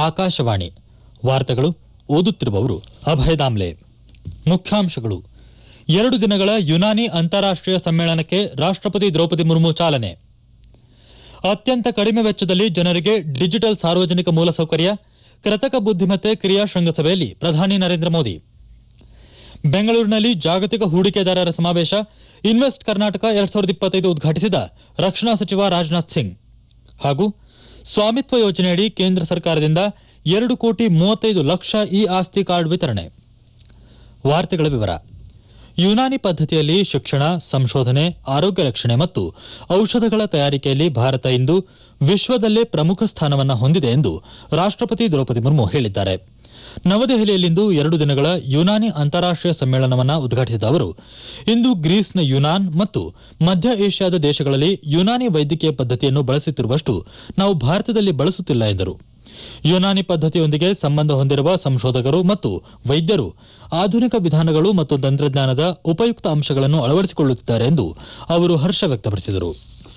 ಆಕಾಶವಾಣಿ ವಾರ್ತೆಗಳು ಓದುತ್ತಿರುವವರು ಅಭಯ ದಾಮ್ಲೆ ಮುಖ್ಯಾಂಶಗಳು ಎರಡು ದಿನಗಳ ಯುನಾನಿ ಅಂತಾರಾಷ್ಟೀಯ ಸಮ್ಮೇಳನಕ್ಕೆ ರಾಷ್ಟ್ರಪತಿ ದ್ರೌಪದಿ ಮುರ್ಮು ಚಾಲನೆ ಅತ್ಯಂತ ಕಡಿಮೆ ವೆಚ್ಚದಲ್ಲಿ ಜನರಿಗೆ ಡಿಜಿಟಲ್ ಸಾರ್ವಜನಿಕ ಮೂಲಸೌಕರ್ಯ ಕೃತಕ ಬುದ್ಧಿಮತ್ತೆ ಕ್ರಿಯಾ ಶೃಂಗಸಭೆಯಲ್ಲಿ ಪ್ರಧಾನಿ ನರೇಂದ್ರ ಮೋದಿ ಬೆಂಗಳೂರಿನಲ್ಲಿ ಜಾಗತಿಕ ಹೂಡಿಕೆದಾರರ ಸಮಾವೇಶ ಇನ್ವೆಸ್ಟ್ ಕರ್ನಾಟಕ ಎರಡ್ ಸಾವಿರದ ಇಪ್ಪತ್ತೈದು ಉದ್ಘಾಟಿಸಿದ ರಕ್ಷಣಾ ಸಚಿವ ರಾಜನಾಥ್ ಸಿಂಗ್ ಹಾಗೂ ಸ್ವಾಮಿತ್ವ ಯೋಜನೆಯಡಿ ಕೇಂದ್ರ ಸರ್ಕಾರದಿಂದ ಎರಡು ಕೋಟಿ ಮೂವತ್ತೈದು ಲಕ್ಷ ಇ ಆಸ್ತಿ ಕಾರ್ಡ್ ವಿತರಣೆ ವಾರ್ತೆಗಳ ವಿವರ ಯುನಾನಿ ಪದ್ಧತಿಯಲ್ಲಿ ಶಿಕ್ಷಣ ಸಂಶೋಧನೆ ಆರೋಗ್ಯ ರಕ್ಷಣೆ ಮತ್ತು ಔಷಧಗಳ ತಯಾರಿಕೆಯಲ್ಲಿ ಭಾರತ ಇಂದು ವಿಶ್ವದಲ್ಲೇ ಪ್ರಮುಖ ಸ್ಥಾನವನ್ನು ಹೊಂದಿದೆ ಎಂದು ರಾಷ್ಟ್ರಪತಿ ದ್ರೌಪದಿ ಮುರ್ಮು ಹೇಳಿದ್ದಾರೆ ನವದೆಹಲಿಯಲ್ಲಿಂದು ಎರಡು ದಿನಗಳ ಯುನಾನಿ ಅಂತಾರಾಷ್ಟೀಯ ಸಮ್ಮೇಳನವನ್ನು ಉದ್ಘಾಟಿಸಿದ ಅವರು ಇಂದು ಗ್ರೀಸ್ನ ಯುನಾನ್ ಮತ್ತು ಮಧ್ಯ ಏಷ್ಯಾದ ದೇಶಗಳಲ್ಲಿ ಯುನಾನಿ ವೈದ್ಯಕೀಯ ಪದ್ಧತಿಯನ್ನು ಬಳಸುತ್ತಿರುವಷ್ಟು ನಾವು ಭಾರತದಲ್ಲಿ ಬಳಸುತ್ತಿಲ್ಲ ಎಂದರು ಯುನಾನಿ ಪದ್ಧತಿಯೊಂದಿಗೆ ಸಂಬಂಧ ಹೊಂದಿರುವ ಸಂಶೋಧಕರು ಮತ್ತು ವೈದ್ಯರು ಆಧುನಿಕ ವಿಧಾನಗಳು ಮತ್ತು ತಂತ್ರಜ್ಞಾನದ ಉಪಯುಕ್ತ ಅಂಶಗಳನ್ನು ಅಳವಡಿಸಿಕೊಳ್ಳುತ್ತಿದ್ದಾರೆ ಎಂದು ಅವರು ಹರ್ಷ ವ್ಯಕ್ತಪಡಿಸಿದರು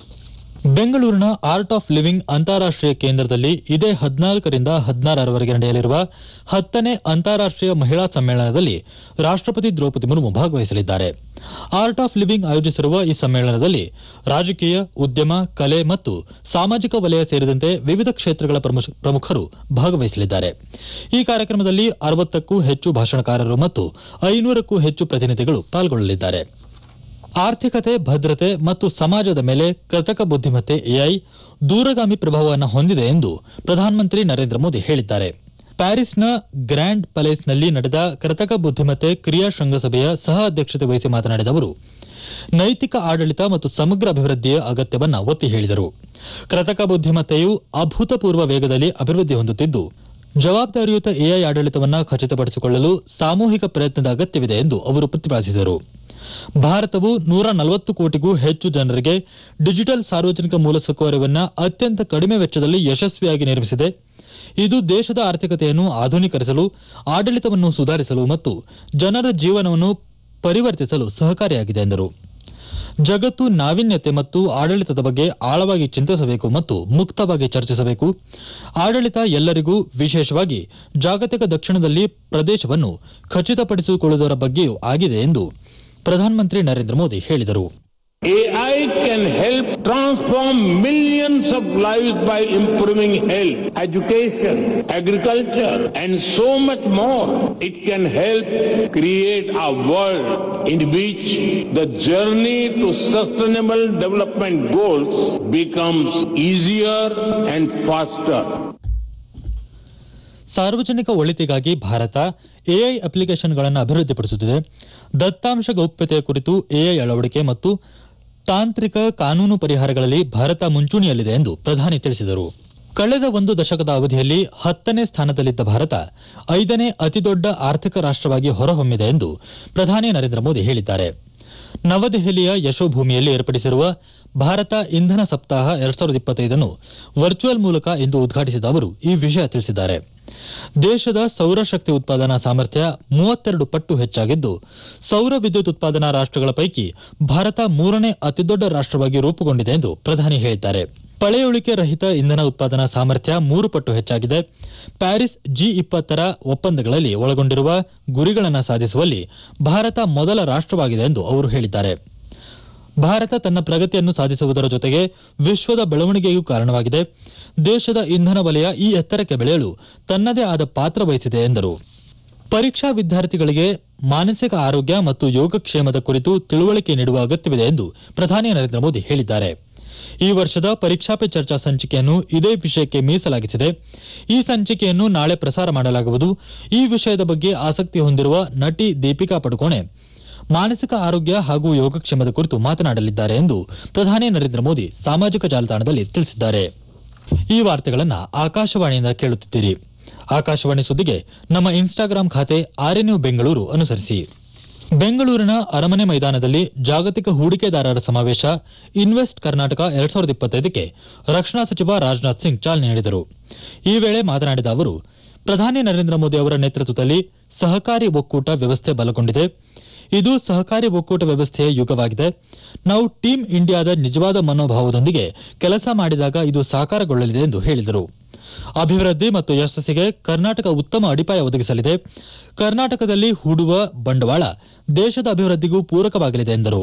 ಬೆಂಗಳೂರಿನ ಆರ್ಟ್ ಆಫ್ ಲಿವಿಂಗ್ ಅಂತಾರಾಷ್ಟೀಯ ಕೇಂದ್ರದಲ್ಲಿ ಇದೇ ಹದಿನಾಲ್ಕರಿಂದ ಹದಿನಾರರವರೆಗೆ ನಡೆಯಲಿರುವ ಹತ್ತನೇ ಅಂತಾರಾಷ್ಟೀಯ ಮಹಿಳಾ ಸಮ್ಮೇಳನದಲ್ಲಿ ರಾಷ್ಟ್ರಪತಿ ದ್ರೌಪದಿ ಮುರ್ಮು ಭಾಗವಹಿಸಲಿದ್ದಾರೆ ಆರ್ಟ್ ಆಫ್ ಲಿವಿಂಗ್ ಆಯೋಜಿಸಿರುವ ಈ ಸಮ್ಮೇಳನದಲ್ಲಿ ರಾಜಕೀಯ ಉದ್ಯಮ ಕಲೆ ಮತ್ತು ಸಾಮಾಜಿಕ ವಲಯ ಸೇರಿದಂತೆ ವಿವಿಧ ಕ್ಷೇತ್ರಗಳ ಪ್ರಮುಖ- ಪ್ರಮುಖರು ಭಾಗವಹಿಸಲಿದ್ದಾರೆ ಈ ಕಾರ್ಯಕ್ರಮದಲ್ಲಿ ಅರವತ್ತಕ್ಕೂ ಹೆಚ್ಚು ಭಾಷಣಕಾರರು ಮತ್ತು ಐನೂರಕ್ಕೂ ಹೆಚ್ಚು ಪ್ರತಿನಿಧಿಗಳು ಪಾಲ್ಗೊಳ್ಳಲಿದ್ದಾರೆ ಆರ್ಥಿಕತೆ ಭದ್ರತೆ ಮತ್ತು ಸಮಾಜದ ಮೇಲೆ ಕೃತಕ ಬುದ್ಧಿಮತ್ತೆ ಎಐ ದೂರಗಾಮಿ ಪ್ರಭಾವವನ್ನು ಹೊಂದಿದೆ ಎಂದು ಪ್ರಧಾನಮಂತ್ರಿ ನರೇಂದ್ರ ಮೋದಿ ಹೇಳಿದ್ದಾರೆ ಪ್ಯಾರಿಸ್ನ ಗ್ರ್ಯಾಂಡ್ ಪ್ಯಾಲೇಸ್ನಲ್ಲಿ ನಡೆದ ಕೃತಕ ಬುದ್ಧಿಮತ್ತೆ ಕ್ರಿಯಾ ಶೃಂಗಸಭೆಯ ಸಹ ಅಧ್ಯಕ್ಷತೆ ವಹಿಸಿ ಮಾತನಾಡಿದ ಅವರು ನೈತಿಕ ಆಡಳಿತ ಮತ್ತು ಸಮಗ್ರ ಅಭಿವೃದ್ಧಿಯ ಅಗತ್ಯವನ್ನ ಒತ್ತಿ ಹೇಳಿದರು ಕೃತಕ ಬುದ್ಧಿಮತ್ತೆಯು ಅಭೂತಪೂರ್ವ ವೇಗದಲ್ಲಿ ಅಭಿವೃದ್ಧಿ ಹೊಂದುತ್ತಿದ್ದು ಜವಾಬ್ದಾರಿಯುತ ಎಐ ಆಡಳಿತವನ್ನ ಖಚಿತಪಡಿಸಿಕೊಳ್ಳಲು ಸಾಮೂಹಿಕ ಪ್ರಯತ್ನದ ಅಗತ್ಯವಿದೆ ಎಂದು ಅವರು ಪ್ರತಿಪಾದಿಸಿದರು ಭಾರತವು ನೂರ ನಲವತ್ತು ಕೋಟಿಗೂ ಹೆಚ್ಚು ಜನರಿಗೆ ಡಿಜಿಟಲ್ ಸಾರ್ವಜನಿಕ ಮೂಲಸೌಕರ್ಯವನ್ನ ಅತ್ಯಂತ ಕಡಿಮೆ ವೆಚ್ಚದಲ್ಲಿ ಯಶಸ್ವಿಯಾಗಿ ನಿರ್ಮಿಸಿದೆ ಇದು ದೇಶದ ಆರ್ಥಿಕತೆಯನ್ನು ಆಧುನೀಕರಿಸಲು ಆಡಳಿತವನ್ನು ಸುಧಾರಿಸಲು ಮತ್ತು ಜನರ ಜೀವನವನ್ನು ಪರಿವರ್ತಿಸಲು ಸಹಕಾರಿಯಾಗಿದೆ ಎಂದರು ಜಗತ್ತು ನಾವೀನ್ಯತೆ ಮತ್ತು ಆಡಳಿತದ ಬಗ್ಗೆ ಆಳವಾಗಿ ಚಿಂತಿಸಬೇಕು ಮತ್ತು ಮುಕ್ತವಾಗಿ ಚರ್ಚಿಸಬೇಕು ಆಡಳಿತ ಎಲ್ಲರಿಗೂ ವಿಶೇಷವಾಗಿ ಜಾಗತಿಕ ದಕ್ಷಿಣದಲ್ಲಿ ಪ್ರದೇಶವನ್ನು ಖಚಿತಪಡಿಸಿಕೊಳ್ಳುವುದರ ಬಗ್ಗೆಯೂ ಆಗಿದೆ ಎಂದು ಪ್ರಧಾನಮಂತ್ರಿ ನರೇಂದ್ರ ಮೋದಿ ಹೇಳಿದರು AI can help transform millions of lives by improving health, education, agriculture, and so much more. It can help create a world in which the journey to sustainable development goals becomes easier and faster. ಸಾರ್ವಜನಿಕ ಒಳಿತಿಗಾಗಿ Bharat AI ಅಪ್ಲಿಕೇಶನ್ಗಳನ್ನು ಅಭಿವೃದ್ಧಿಪಡಿಸುತ್ತಿದೆ ದತ್ತಾಂಶ ಗೌಪ್ಯತೆಯ ಕುರಿತು AI ಅಳವಡಿಕೆ ಮತ್ತು ತಾಂತ್ರಿಕ ಕಾನೂನು ಪರಿಹಾರಗಳಲ್ಲಿ ಭಾರತ ಮುಂಚೂಣಿಯಲ್ಲಿದೆ ಎಂದು ಪ್ರಧಾನಿ ತಿಳಿಸಿದರು ಕಳೆದ ಒಂದು ದಶಕದ ಅವಧಿಯಲ್ಲಿ ಹತ್ತನೇ ಸ್ಥಾನದಲ್ಲಿದ್ದ ಭಾರತ ಐದನೇ ಅತಿದೊಡ್ಡ ಆರ್ಥಿಕ ರಾಷ್ಟ್ರವಾಗಿ ಹೊರಹೊಮ್ಮಿದೆ ಎಂದು ಪ್ರಧಾನಿ ನರೇಂದ್ರ ಮೋದಿ ಹೇಳಿದ್ದಾರೆ ನವದೆಹಲಿಯ ಯಶೋಭೂಮಿಯಲ್ಲಿ ಏರ್ಪಡಿಸಿರುವ ಭಾರತ ಇಂಧನ ಸಪ್ತಾಹ ಎರಡ್ ಸಾವಿರದ ಇಪ್ಪತ್ತೈದನ್ನು ವರ್ಚುವಲ್ ಮೂಲಕ ಇಂದು ಉದ್ಘಾಟಿಸಿದ ಅವರು ಈ ವಿಷಯ ತಿಳಿಸಿದ್ದಾರೆ ದೇಶದ ಸೌರಶಕ್ತಿ ಉತ್ಪಾದನಾ ಸಾಮರ್ಥ್ಯ ಮೂವತ್ತೆರಡು ಪಟ್ಟು ಹೆಚ್ಚಾಗಿದ್ದು ಸೌರ ವಿದ್ಯುತ್ ಉತ್ಪಾದನಾ ರಾಷ್ಟ್ರಗಳ ಪೈಕಿ ಭಾರತ ಮೂರನೇ ಅತಿದೊಡ್ಡ ರಾಷ್ಟ್ರವಾಗಿ ರೂಪುಗೊಂಡಿದೆ ಎಂದು ಪ್ರಧಾನಿ ಹೇಳಿದ್ದಾರೆ ಪಳೆಯುಳಿಕೆ ರಹಿತ ಇಂಧನ ಉತ್ಪಾದನಾ ಸಾಮರ್ಥ್ಯ ಮೂರು ಪಟ್ಟು ಹೆಚ್ಚಾಗಿದೆ ಪ್ಯಾರಿಸ್ ಜಿ ಇಪ್ಪತ್ತರ ಒಪ್ಪಂದಗಳಲ್ಲಿ ಒಳಗೊಂಡಿರುವ ಗುರಿಗಳನ್ನು ಸಾಧಿಸುವಲ್ಲಿ ಭಾರತ ಮೊದಲ ರಾಷ್ಟ್ರವಾಗಿದೆ ಎಂದು ಅವರು ಹೇಳಿದ್ದಾರೆ ಭಾರತ ತನ್ನ ಪ್ರಗತಿಯನ್ನು ಸಾಧಿಸುವುದರ ಜೊತೆಗೆ ವಿಶ್ವದ ಬೆಳವಣಿಗೆಗೂ ಕಾರಣವಾಗಿದೆ ದೇಶದ ಇಂಧನ ವಲಯ ಈ ಎತ್ತರಕ್ಕೆ ಬೆಳೆಯಲು ತನ್ನದೇ ಆದ ಪಾತ್ರ ವಹಿಸಿದೆ ಎಂದರು ಪರೀಕ್ಷಾ ವಿದ್ಯಾರ್ಥಿಗಳಿಗೆ ಮಾನಸಿಕ ಆರೋಗ್ಯ ಮತ್ತು ಯೋಗಕ್ಷೇಮದ ಕುರಿತು ತಿಳುವಳಿಕೆ ನೀಡುವ ಅಗತ್ಯವಿದೆ ಎಂದು ಪ್ರಧಾನಿ ನರೇಂದ್ರ ಮೋದಿ ಹೇಳಿದ್ದಾರೆ ಈ ವರ್ಷದ ಪರೀಕ್ಷಾ ಪೆ ಚರ್ಚಾ ಸಂಚಿಕೆಯನ್ನು ಇದೇ ವಿಷಯಕ್ಕೆ ಮೀಸಲಾಗಿಸಿದೆ ಈ ಸಂಚಿಕೆಯನ್ನು ನಾಳೆ ಪ್ರಸಾರ ಮಾಡಲಾಗುವುದು ಈ ವಿಷಯದ ಬಗ್ಗೆ ಆಸಕ್ತಿ ಹೊಂದಿರುವ ನಟಿ ದೀಪಿಕಾ ಪಡುಕೋಣೆ ಮಾನಸಿಕ ಆರೋಗ್ಯ ಹಾಗೂ ಯೋಗಕ್ಷೇಮದ ಕುರಿತು ಮಾತನಾಡಲಿದ್ದಾರೆ ಎಂದು ಪ್ರಧಾನಿ ನರೇಂದ್ರ ಮೋದಿ ಸಾಮಾಜಿಕ ಜಾಲತಾಣದಲ್ಲಿ ತಿಳಿಸಿದ್ದಾರೆ ಈ ವಾರ್ತೆಗಳನ್ನ ಆಕಾಶವಾಣಿಯಿಂದ ಕೇಳುತ್ತಿದ್ದೀರಿ ಆಕಾಶವಾಣಿ ಸುದ್ದಿಗೆ ನಮ್ಮ ಇನ್ಸ್ಟಾಗ್ರಾಂ ಖಾತೆ ಆರ್ಎನ್ಯು ಬೆಂಗಳೂರು ಅನುಸರಿಸಿ ಬೆಂಗಳೂರಿನ ಅರಮನೆ ಮೈದಾನದಲ್ಲಿ ಜಾಗತಿಕ ಹೂಡಿಕೆದಾರರ ಸಮಾವೇಶ ಇನ್ವೆಸ್ಟ್ ಕರ್ನಾಟಕ ಎರಡ್ ಸಾವಿರದ ಇಪ್ಪತ್ತೈದಕ್ಕೆ ರಕ್ಷಣಾ ಸಚಿವ ರಾಜನಾಥ್ ಸಿಂಗ್ ಚಾಲನೆ ನೀಡಿದರು ಈ ವೇಳೆ ಮಾತನಾಡಿದ ಅವರು ಪ್ರಧಾನಿ ನರೇಂದ್ರ ಮೋದಿ ಅವರ ನೇತೃತ್ವದಲ್ಲಿ ಸಹಕಾರಿ ಒಕ್ಕೂಟ ವ್ಯವಸ್ಥೆ ಬಲಗೊಂಡಿದೆ ಇದು ಸಹಕಾರಿ ಒಕ್ಕೂಟ ವ್ಯವಸ್ಥೆಯ ಯುಗವಾಗಿದೆ ನಾವು ಟೀಮ್ ಇಂಡಿಯಾದ ನಿಜವಾದ ಮನೋಭಾವದೊಂದಿಗೆ ಕೆಲಸ ಮಾಡಿದಾಗ ಇದು ಸಾಕಾರಗೊಳ್ಳಲಿದೆ ಎಂದು ಹೇಳಿದರು ಅಭಿವೃದ್ಧಿ ಮತ್ತು ಯಶಸ್ಸಿಗೆ ಕರ್ನಾಟಕ ಉತ್ತಮ ಅಡಿಪಾಯ ಒದಗಿಸಲಿದೆ ಕರ್ನಾಟಕದಲ್ಲಿ ಹೂಡುವ ಬಂಡವಾಳ ದೇಶದ ಅಭಿವೃದ್ಧಿಗೂ ಪೂರಕವಾಗಲಿದೆ ಎಂದರು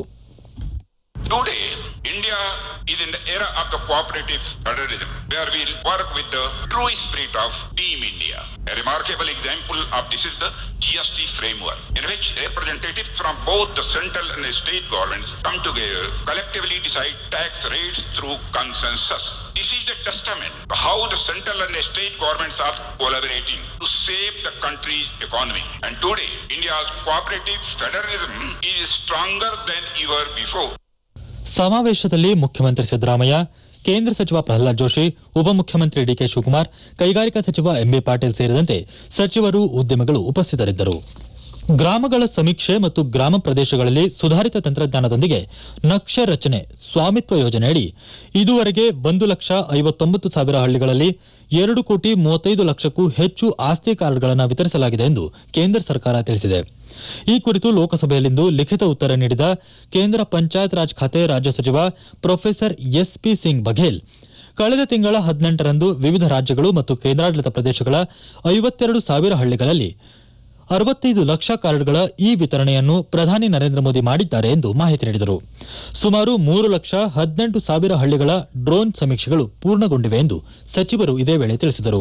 Today, India is in the era of the cooperative federalism, where we'll work with the true spirit of Team India. A remarkable example of this is the GST framework, in which representatives from both the central and the state governments come together, collectively decide tax rates through consensus. This is a testament to how the central and the state governments are collaborating to save the country's economy. And today, India's cooperative federalism is stronger than ever before. ಸಮಾವೇಶದಲ್ಲಿ ಮುಖ್ಯಮಂತ್ರಿ ಸಿದ್ದರಾಮಯ್ಯ ಕೇಂದ್ರ ಸಚಿವ ಪ್ರಹ್ಲಾದ್ ಜೋಶಿ ಉಪಮುಖ್ಯಮಂತ್ರಿ DK Shivakumar ಕೈಗಾರಿಕಾ ಸಚಿವ MB Patil ಸೇರಿದಂತೆ ಸಚಿವರು ಉದ್ಯಮಿಗಳು ಉಪಸ್ಥಿತರಿದ್ದರು ಗ್ರಾಮಗಳ ಸಮೀಕ್ಷೆ ಮತ್ತು ಗ್ರಾಮ ಪ್ರದೇಶಗಳಲ್ಲಿ ಸುಧಾರಿತ ತಂತ್ರಜ್ಞಾನದೊಂದಿಗೆ ನಕ್ಷೆ ರಚನೆ ಸ್ವಾಮಿತ್ವ ಯೋಜನೆಯಡಿ ಇದುವರೆಗೆ ಒಂದು ಲಕ್ಷ ಐವತ್ತೊಂಬತ್ತು ಸಾವಿರ ಹಳ್ಳಿಗಳಲ್ಲಿ ಎರಡು ಕೋಟಿ ಮೂವತ್ತೈದು ಲಕ್ಷಕ್ಕೂ ಹೆಚ್ಚು ಆಸ್ತಿ ಕಾರ್ಡ್ಗಳನ್ನು ವಿತರಿಸಲಾಗಿದೆ ಎಂದು ಕೇಂದ್ರ ಸರ್ಕಾರ ತಿಳಿಸಿದೆ ಈ ಕುರಿತು ಲೋಕಸಭೆಯಲ್ಲಿಂದು ಲಿಖಿತ ಉತ್ತರ ನೀಡಿದ ಕೇಂದ್ರ ಪಂಚಾಯತ್ ರಾಜ್ ಖಾತೆ ರಾಜ್ಯ ಸಚಿವ ಪ್ರೊಫೆಸರ್ ಎಸ್ಪಿ ಸಿಂಗ್ ಬಘೇಲ್ ಕಳೆದ ತಿಂಗಳ ಹದಿನೆಂಟರಂದು ವಿವಿಧ ರಾಜ್ಯಗಳು ಮತ್ತು ಕೇಂದ್ರಾಡಳಿತ ಪ್ರದೇಶಗಳ ಐವತ್ತೆರಡು ಸಾವಿರ ಹಳ್ಳಿಗಳಲ್ಲಿ ಅರವತ್ತೈದು ಲಕ್ಷ ಕಾರ್ಡ್ಗಳ ಈ ವಿತರಣೆಯನ್ನು ಪ್ರಧಾನಿ ನರೇಂದ್ರ ಮೋದಿ ಮಾಡಿದ್ದಾರೆ ಎಂದು ಮಾಹಿತಿ ನೀಡಿದರು ಸುಮಾರು ಮೂರು ಲಕ್ಷ ಹದಿನೆಂಟು ಸಾವಿರ ಹಳ್ಳಿಗಳ ಡ್ರೋನ್ ಸಮೀಕ್ಷೆಗಳು ಪೂರ್ಣಗೊಂಡಿವೆ ಎಂದು ಸಚಿವರು ಇದೇ ವೇಳೆ ತಿಳಿಸಿದರು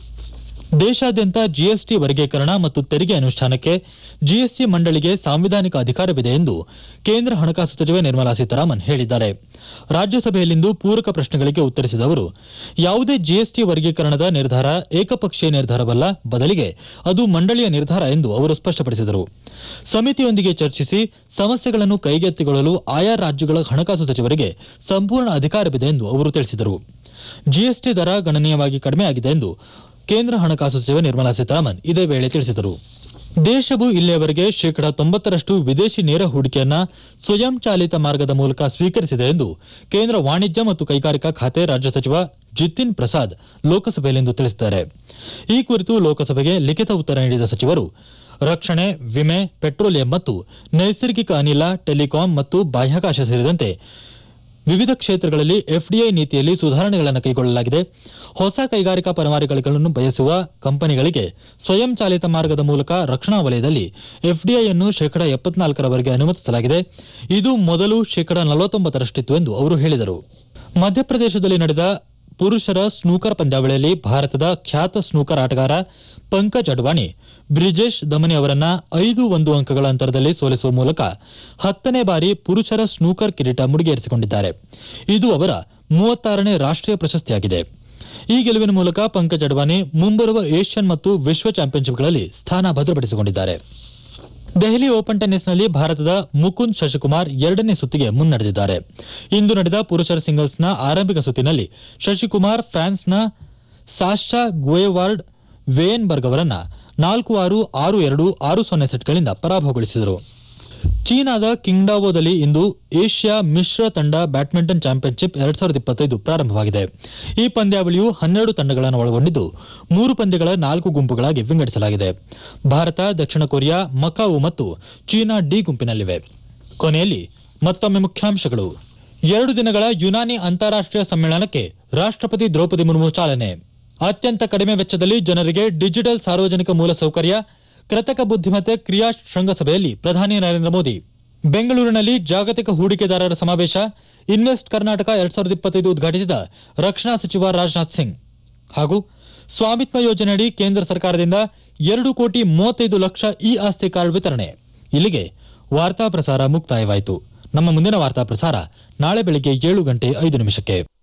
ದೇಶಾದ್ಯಂತ ಜಿಎಸ್ಟಿ ವರ್ಗೀಕರಣ ಮತ್ತು ತೆರಿಗೆ ಅನುಷ್ಠಾನಕ್ಕೆ ಜಿಎಸ್ಟಿ ಮಂಡಳಿಗೆ ಸಾಂವಿಧಾನಿಕ ಅಧಿಕಾರವಿದೆ ಎಂದು ಕೇಂದ್ರ ಹಣಕಾಸು ಸಚಿವೆ ನಿರ್ಮಲಾ ಸೀತಾರಾಮನ್ ಹೇಳಿದ್ದಾರೆ ರಾಜ್ಯಸಭೆಯಲ್ಲಿಂದು ಪೂರಕ ಪ್ರಶ್ನೆಗಳಿಗೆ ಉತ್ತರಿಸಿದ ಅವರು ಯಾವುದೇ ಜಿಎಸ್ಟಿ ವರ್ಗೀಕರಣದ ನಿರ್ಧಾರ ಏಕಪಕ್ಷೀಯ ನಿರ್ಧಾರವಲ್ಲ ಬದಲಿಗೆ ಅದು ಮಂಡಳಿಯ ನಿರ್ಧಾರ ಎಂದು ಅವರು ಸ್ಪಷ್ಟಪಡಿಸಿದರು ಸಮಿತಿಯೊಂದಿಗೆ ಚರ್ಚಿಸಿ ಸಮಸ್ಯೆಗಳನ್ನು ಕೈಗೆತ್ತಿಕೊಳ್ಳಲು ಆಯಾ ರಾಜ್ಯಗಳ ಹಣಕಾಸು ಸಚಿವರಿಗೆ ಸಂಪೂರ್ಣ ಅಧಿಕಾರವಿದೆ ಎಂದು ಅವರು ತಿಳಿಸಿದರು ಜಿಎಸ್ಟಿ ದರ ಗಣನೀಯವಾಗಿ ಕಡಿಮೆಯಾಗಿದೆ ಎಂದು ಕೇಂದ್ರ ಹಣಕಾಸು ಸಚಿವೆ ನಿರ್ಮಲಾ ಸೀತಾರಾಮನ್ ಇದೇ ವೇಳೆ ತಿಳಿಸಿದರು ದೇಶವು ಇಲ್ಲಿಯವರೆಗೆ ಶೇಕಡಾ ತೊಂಬತ್ತರಷ್ಟು ವಿದೇಶಿ ನೇರ ಹೂಡಿಕೆಯನ್ನ ಸ್ವಯಂಚಾಲಿತ ಮಾರ್ಗದ ಮೂಲಕ ಸ್ವೀಕರಿಸಿದೆ ಎಂದು ಕೇಂದ್ರ ವಾಣಿಜ್ಯ ಮತ್ತು ಕೈಗಾರಿಕಾ ಖಾತೆ ರಾಜ್ಯ ಸಚಿವ ಜಿತಿನ್ ಪ್ರಸಾದ್ ಲೋಕಸಭೆಯಲ್ಲಿಂದು ತಿಳಿಸಿದ್ದಾರೆ ಈ ಕುರಿತು ಲೋಕಸಭೆಗೆ ಲಿಖಿತ ಉತ್ತರ ನೀಡಿದ ಸಚಿವರು ರಕ್ಷಣೆ ವಿಮೆ ಪೆಟ್ರೋಲಿಯಂ ಮತ್ತು ನೈಸರ್ಗಿಕ ಅನಿಲ ಟೆಲಿಕಾಂ ಮತ್ತು ಬಾಹ್ಯಾಕಾಶ ಸೇರಿದಂತೆ ವಿವಿಧ ಕ್ಷೇತ್ರಗಳಲ್ಲಿ ಎಫ್ಡಿಐ ನೀತಿಯಲ್ಲಿ ಸುಧಾರಣೆಗಳನ್ನು ಕೈಗೊಳ್ಳಲಾಗಿದೆ ಹೊಸ ಕೈಗಾರಿಕಾ ಪರಮಾರಿಗಳನ್ನು ಬಯಸುವ ಕಂಪನಿಗಳಿಗೆ ಸ್ವಯಂಚಾಲಿತ ಮಾರ್ಗದ ಮೂಲಕ ರಕ್ಷಣಾ ವಲಯದಲ್ಲಿ ಎಫ್ಡಿಐ ಅನ್ನು ಶೇಕಡಾ ಎಪ್ಪತ್ನಾಲ್ಕರವರೆಗೆ ಅನುಮತಿಸಲಾಗಿದೆ ಇದು ಮೊದಲು ಶೇಕಡಾ ನಲವತ್ತೊಂಬತ್ತರಷ್ಟಿತ್ತು ಎಂದು ಅವರು ಹೇಳಿದರು ಮಧ್ಯಪ್ರದೇಶದಲ್ಲಿ ನಡೆದ ಪುರುಷರ ಸ್ನೂಕರ್ ಪಂದ್ಯಾವಳಿಯಲ್ಲಿ ಭಾರತದ ಖ್ಯಾತ ಸ್ನೂಕರ್ ಆಟಗಾರ ಪಂಕಜ್ ಅಡ್ವಾಣಿ ಬ್ರಿಜೇಶ್ ದಮನಿ ಅವರನ್ನ ಐದು ಒಂದು ಅಂಕಗಳ ಅಂತರದಲ್ಲಿ ಸೋಲಿಸುವ ಮೂಲಕ ಹತ್ತನೇ ಬಾರಿ ಪುರುಷರ ಸ್ನೂಕರ್ ಕಿರೀಟ ಮುಡಿಗೇರಿಸಿಕೊಂಡಿದ್ದಾರೆ ಇದು ಅವರ ಮೂವತ್ತಾರನೇ ರಾಷ್ಟ್ರೀಯ ಪ್ರಶಸ್ತಿಯಾಗಿದೆ ಈ ಗೆಲುವಿನ ಮೂಲಕ ಪಂಕಜ್ ಅಡ್ವಾಣಿ ಮುಂಬರುವ ಏಷ್ಯನ್ ಮತ್ತು ವಿಶ್ವ ಚಾಂಪಿಯನ್ಶಿಪ್ಗಳಲ್ಲಿ ಸ್ಥಾನ ಭದ್ರಪಡಿಸಿಕೊಂಡಿದ್ದಾರೆ ದೆಹಲಿ ಓಪನ್ ಟೆನ್ನಿಸ್ನಲ್ಲಿ ಭಾರತದ ಮುಕುಂದ್ ಶಶಿಕುಮಾರ್ ಎರಡನೇ ಸುತ್ತಿಗೆ ಮುನ್ನಡೆದಿದ್ದಾರೆ ಇಂದು ನಡೆದ ಪುರುಷರ ಸಿಂಗಲ್ಸ್ನ ಆರಂಭಿಕ ಸುತ್ತಿನಲ್ಲಿ ಶಶಿಕುಮಾರ್ ಫ್ರಾನ್ಸ್ನ ಸಾಶಾ ಗುಯೆವಾರ್ಡ್ ವೇಯನ್ಬರ್ಗ್ ಅವರನ್ನ ನಾಲ್ಕು ಆರು ಆರು ಎರಡು ಆರು ಸೊನ್ನೆ ಸೆಟ್ಗಳಿಂದ ಪರಾಭವಗೊಳಿಸಿದರು ಚೀನಾದ ಕಿಂಗ್ಡಾವೋದಲ್ಲಿ ಇಂದು ಏಷ್ಯಾ ಮಿಶ್ರ ತಂಡ ಬ್ಯಾಡ್ಮಿಂಟನ್ ಚಾಂಪಿಯನ್ಶಿಪ್ ಎರಡ್ ಸಾವಿರದ ಇಪ್ಪತ್ತೈದು ಪ್ರಾರಂಭವಾಗಿದೆ ಈ ಪಂದ್ಯಾವಳಿಯು ಹನ್ನೆರಡು ತಂಡಗಳನ್ನು ಒಳಗೊಂಡಿದ್ದು ಮೂರು ಪಂದ್ಯಗಳ ನಾಲ್ಕು ಗುಂಪುಗಳಾಗಿ ವಿಂಗಡಿಸಲಾಗಿದೆ ಭಾರತ ದಕ್ಷಿಣ ಕೊರಿಯಾ ಮಕಾವು ಮತ್ತು ಚೀನಾ ಡಿ ಗುಂಪಿನಲ್ಲಿವೆ ಕೊನೆಯಲ್ಲಿ ಮತ್ತೊಮ್ಮೆ ಮುಖ್ಯಾಂಶಗಳು ಎರಡು ದಿನಗಳ ಯುನಾನಿ ಅಂತಾರಾಷ್ಟ್ರೀಯ ಸಮ್ಮೇಳನಕ್ಕೆ ರಾಷ್ಟ್ರಪತಿ ದ್ರೌಪದಿ ಮುರ್ಮು ಚಾಲನೆ ಅತ್ಯಂತ ಕಡಿಮೆ ವೆಚ್ಚದಲ್ಲಿ ಜನರಿಗೆ ಡಿಜಿಟಲ್ ಸಾರ್ವಜನಿಕ ಮೂಲಸೌಕರ್ಯ ಕೃತಕ ಬುದ್ಧಿಮತ್ತೆ ಕ್ರಿಯಾ ಶೃಂಗಸಭೆಯಲ್ಲಿ ಪ್ರಧಾನಿ ನರೇಂದ್ರ ಮೋದಿ ಬೆಂಗಳೂರಿನಲ್ಲಿ ಜಾಗತಿಕ ಹೂಡಿಕೆದಾರರ ಸಮಾವೇಶ ಇನ್ವೆಸ್ಟ್ ಕರ್ನಾಟಕ ಎರಡ್ ಸಾವಿರದ ಇಪ್ಪತ್ತೈದು ಉದ್ಘಾಟಿಸಿದ ರಕ್ಷಣಾ ಸಚಿವ ರಾಜನಾಥ್ ಸಿಂಗ್ ಹಾಗೂ ಸ್ವಾಮಿತ್ವ ಯೋಜನೆಯಡಿ ಕೇಂದ್ರ ಸರ್ಕಾರದಿಂದ ಎರಡು ಕೋಟಿ ಮೂವತ್ತೈದು ಲಕ್ಷ ಇ ಆಸ್ತಿ ಕಾರ್ಡ್ ವಿತರಣೆ ಇಲ್ಲಿಗೆ ವಾರ್ತಾ ಪ್ರಸಾರ ಮುಕ್ತಾಯವಾಯಿತು ನಮ್ಮ ಮುಂದಿನ ವಾರ್ತಾ ಪ್ರಸಾರ ನಾಳೆ ಬೆಳಿಗ್ಗೆ ಏಳು ಗಂಟೆ ಐದು ನಿಮಿಷಕ್ಕೆ